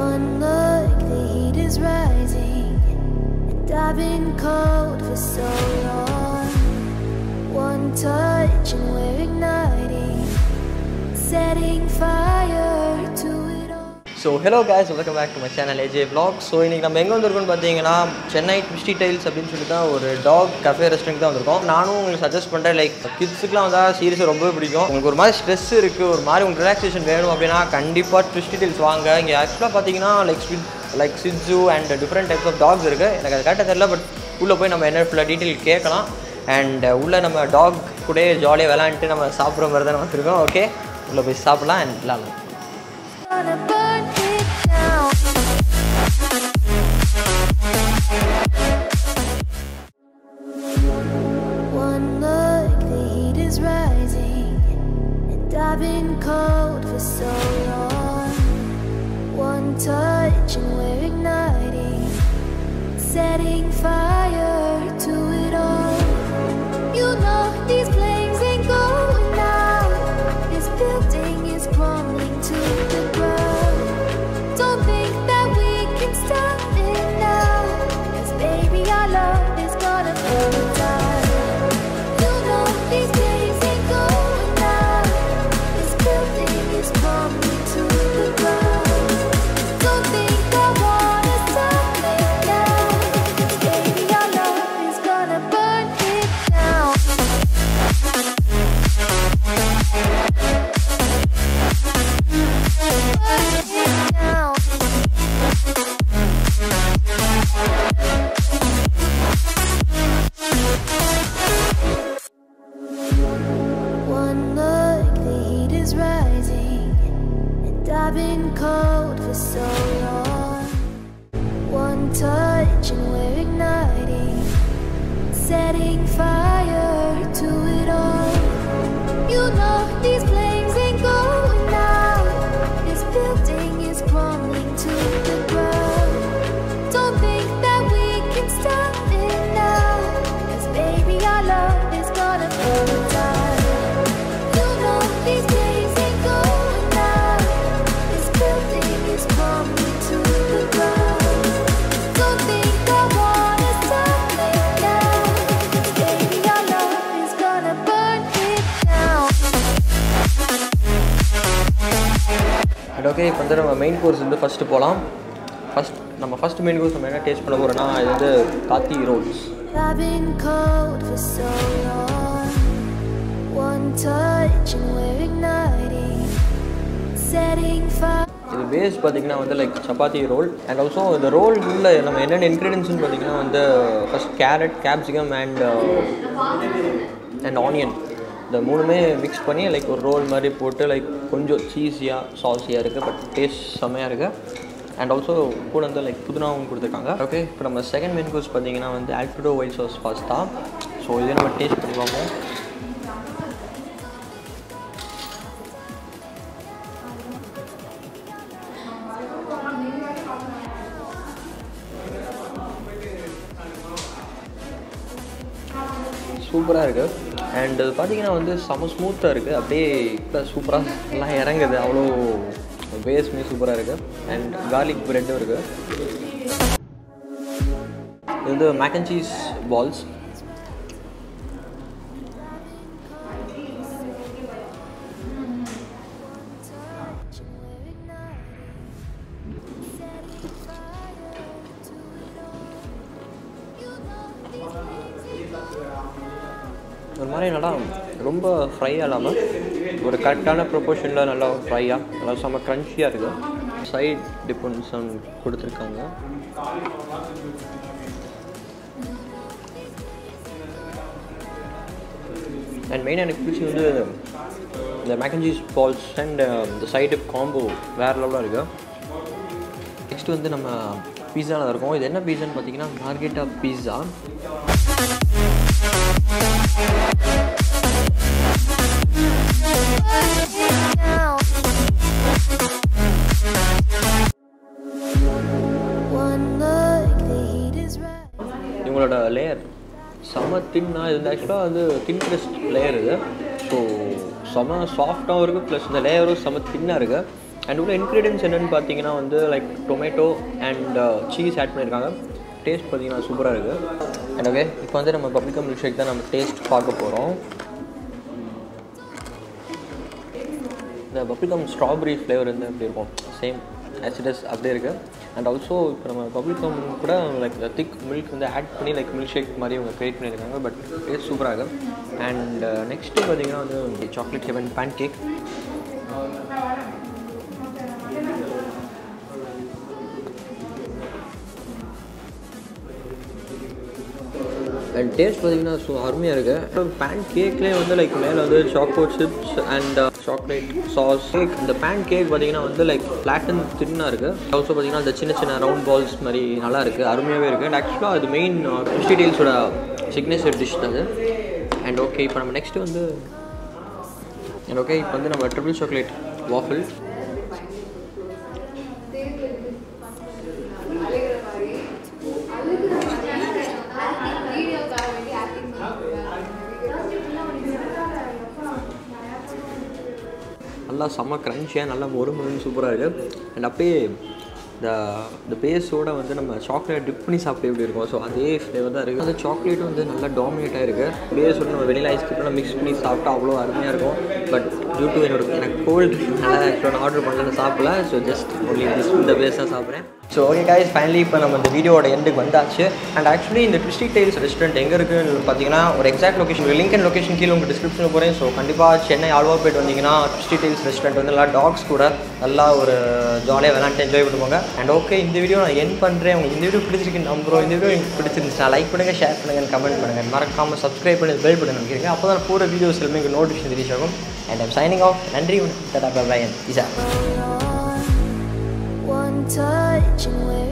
One look, the heat is rising, and I've been cold for so long. One touch, and we're igniting, setting fire to it all. So hello guys welcome back to my channel AJ vlog so இன்றைக்கி நம்ம எங்கே வந்திருக்கோம்னு பார்த்தீங்கன்னா Chennai twisty tiles அப்படின்னு சொல்லி தான் ஒரு talk cafe restaurant தான் வந்திருக்கோம் நானும் உங்களுக்கு சஜஸ்ட் பண்ணுறேன் லைக் கிட்ஸுக்குலாம் வந்தால் சீரியஸாக ரொம்பவே பிடிக்கும் உங்களுக்கு ஒரு மாதிரி ஸ்ட்ரெஸ் இருக்குது ஒரு மாதிரி உங்களுக்கு ரிலாக்ஸேஷன் வேணும் அப்படின்னா கண்டிப்பாக ட்விஸ்டி டைல்ஸ் வாங்க இங்கே ஆக்சுவலாக பார்த்தீங்கன்னா like sweet like shih tzu and different types of dogs இருக்குது எனக்கு அது கரெக்டாக தெரியல பட் உள்ளே போய் நம்ம என்ன ஃபுல்லாக டீட்டெயில் கேட்கலாம் அண்ட் உள்ளே நம்ம டாக் கூட ஜாலியாக விளாண்டுட்டு நம்ம சாப்பிட்ற மாதிரி தான் வந்திருக்கோம் ஓகே உள்ளே போய் சாப்பிட்லாம் அண்ட் விளாட்லாம் Gonna burn it down. One look, the heat is rising, and I've been cold for so long. One touch, and we're igniting, setting fire to it all. You know these flames ain't going out. This building is crumbling to the ground. Don't think that we can stop it now. 'Cause baby, our love is gonna burn it down. You know these flames ain't going out. This building is crumbling to the ground. Don't think I wanna stop it now. 'Cause baby, our love is gonna burn it down. Burn it down. One look, the heat is rising, and I've been cold for so long. One touch, and we're igniting, setting fire to it all. You know these flames ain't going out. This building is crumbling to the ground. Don't think that we can stop it now. 'Cause baby, our love is gonna burn it down. You know these flames ain't going out. This building is crumbling to the ground. Don't think I wanna stop it now. 'Cause baby, our love is gonna burn it down. And okay இப்போ வந்து நம்ம main course வந்து first போகலாம் first நம்ம first main course நம்ம என்ன taste பண்ண போகிறோம்னா இது வந்து kathi rolls I've been cold for so long. One touch and we're igniting, setting fire. இது பேஸ் பார்த்தீங்கன்னா வந்து like chapati roll and also இந்த ரோல் உள்ள நம்ம என்னென்ன இன்க்ரீடியன்ஸ்னு பார்த்தீங்கன்னா வந்து first carrot capsicum and and onion இந்த மூணுமே மிக்ஸ் பண்ணி லைக் ஒரு ரோல் மாதிரி போட்டு லைக் கொஞ்சம் சீஸியாக சாஸியாக இருக்குது பட் டேஸ்ட் செம்மையாக இருக்குது அண்ட் ஆல்சோ கூட வந்து லைக் புதினாவும் கொடுத்துருக்காங்க ஓகே இப்போ நம்ம செகண்ட் மெயின் கோர்ஸ் பார்த்தீங்கன்னா வந்து ஆல்ஃபிடோ ஒயிட் சாஸ் பாஸ்தா ஸோ இதை நம்ம டேஸ்ட் பண்ணி பார்ப்போம் சூப்பராக இருக்குது அண்ட் இது பார்த்தீங்கன்னா வந்து செம ஸ்மூத்தாக இருக்குது அப்படியே இப்போ சூப்பராக எல்லாம் இறங்குது அவ்வளோ பேஸ்மே சூப்பராக இருக்குது அண்ட் கார்லிக் ப்ரெட்டும் இருக்குது இது வந்து மேக் அண்ட் சீஸ் பால்ஸ் ஒரு மாதிரி நல்லா ரொம்ப ஃப்ரையாக இல்லாமல் ஒரு கரெக்டான ப்ரொபோர்ஷனில் நல்லா ஃப்ரையாக நல்லா செம்ம க்ரன்ச்சியாக இருக்குது சைட் டிஃபன்ஸ் கொடுத்துருக்காங்க அண்ட் மெயினாக எனக்கு பிடிச்சி வந்து இந்த மேக்கன்ஜீஸ் பால்ஸ் அண்ட் இந்த சைடு காம்போ வேறு லெவலாக இருக்குது நெக்ஸ்ட் வந்து நம்ம பீஸாவில் இருக்கோம் இது என்ன பீஸான்னு பார்த்தீங்கன்னா margherita pizza One look, the heat is right. இவங்களோட லேயர் செம்ம தின்னாக இது ஆக்சுவலாக வந்து தின் கிறிஸ்ட் லேயர் இது ஸோ செம்ம சாஃப்டாகவும் இருக்குது ப்ளஸ் இந்த லேயரும் செம்ம தின்னாக இருக்குது அண்ட் உள்ள இன்க்ரீடியன்ஸ் என்னென்னு பார்த்தீங்கன்னா வந்து like tomato and cheese add பண்ணியிருக்காங்க டேஸ்ட் பார்த்தீங்கன்னா சூப்பராக இருக்குது அண்ட் ஓகே இப்போ வந்து நம்ம பப்ளிகம் மில்க் ஷேக் தான் நம்ம டேஸ்ட் பார்க்க போகிறோம் இந்த பப்ளிகம் ஸ்ட்ராபெரி ஃப்ளேவர் வந்து அப்படி இருக்கும் சேம் ஆசிடஸ் அப்படியே இருக்குது அண்ட் ஆல்சோ இப்போ நம்ம பப்ளிகம் கூட லைக் திக் மில்க் வந்து ஆட் பண்ணி லைக் மில்க் ஷேக் மாதிரி அவங்க க்ரியேட் பண்ணியிருக்காங்க பட் டேஸ்ட் சூப்பராக இருக்குது அண்ட் நெக்ஸ்ட்டு பார்த்தீங்கன்னா வந்து chocolate heaven pancake and taste பார்த்தீங்கன்னா ஸோ அருமையாக இருக்குது பேன் கேக்லேயே வந்து லைக் மேலே வந்து choco chips and chocolate sauce cake இந்த பேன் கேக் பார்த்தீங்கன்னா வந்து லைக் ஃப்ளாட் அண்ட் தின்னாக இருக்குது ஆல்சோ பார்த்தீங்கன்னா அந்த சின்ன சின்ன ரவுண்ட் பால்ஸ் மாதிரி நல்லா இருக்குது அருமையாகவே இருக்குது அண்ட் ஆக்சுவலாக அது மெயின் ஃபிஷ்டி டெயில்ஸோட சிக்னேச்சர் டிஷ் தான் அது அண்ட் ஓகே இப்போ நம்ம நெக்ஸ்ட்டு வந்து அண்ட் ஓகே இப்போ வந்து நம்ம ட்ரிபிள் சாக்லேட் வாஃபிள் நல்லா செம்ம க்ரன்ச்சியாக நல்லா மொறு மொறுன்னு சூப்பராக இருக்குது அண்ட் அப்படியே இந்த இந்த பேஸோட வந்து நம்ம சாக்லேட் டிப் பண்ணி சாப்பிட்டு எப்படி இருக்கும் ஸோ அதே ஃப்ளேவர் தான் இருக்குது அந்த சாக்லேட்டும் வந்து நல்லா டாமினேட்டாக இருக்குது பேஸோட நம்ம வெனிலா ஐஸ்கிரீம்லாம் மிக்ஸ் பண்ணி சாப்பிட்டா அவ்வளோ அருமையாக இருக்கும் பட் டியூ டு என்னோட எனக்கு கோல்டு நல்லா ஆக்சுவலாக நான் ஆர்டர் பண்ணல சாப்பிடல ஸோ ஜஸ்ட் ஒன்லி திஸ் இந்த பேஸ் தான் சாப்பிட்றேன் ஸோ ஓகே காய்ஸ் ஃபைனலி இப்போ நம்ம இந்த வீடியோட எண்டுக்கு வந்தாச்சு அண்ட் ஆக்சுவலி இந்த ட்விஸ்டி டைல்ஸ் ரெஸ்டாரண்ட் எங்கே இருக்குன்னு பார்த்தீங்கன்னா ஒரு exact location link and location கீழே உங்கள் டிஸ்கிரிப்ஷனில் போகிறேன் ஸோ கண்டிப்பாக சென்னை ஆழ்வார்பேட் வந்தீங்கன்னா ட்விஸ்டி டைல்ஸ் ரெஸ்டாரண்ட் வந்து நல்லா டாக்ஸ் கூட நல்லா ஒரு ஜாலியாக விளாண்டு என்ஜாய் பண்ணுவாங்க அண்ட் ஓகே இந்த வீடியோ நான் என் பண்ணுறேன் உங்களுக்கு இந்த வீடியோ பிடிச்சிருக்கு நம்புறோம் இந்த வீடியோ எனக்கு பிடிச்சிருந்துச்சு நான் லைக் பண்ணுங்கள் ஷேர் பண்ணுங்கள் கமெண்ட் பண்ணுங்கள் மறக்காமல் சப்ஸ்கிரைப் பண்ணி பெல் பட்டன் நினைக்கிறீங்க அப்போ தான் போகிற வீடியோஸ் எல்லாமே உங்களுக்கு நோட்டிஃபிகேஷன் ரீச் ஆகும் அண்ட் ஐம் சைனிங் ஆஃப் நன்றி டாடா பை இசா One touch and we're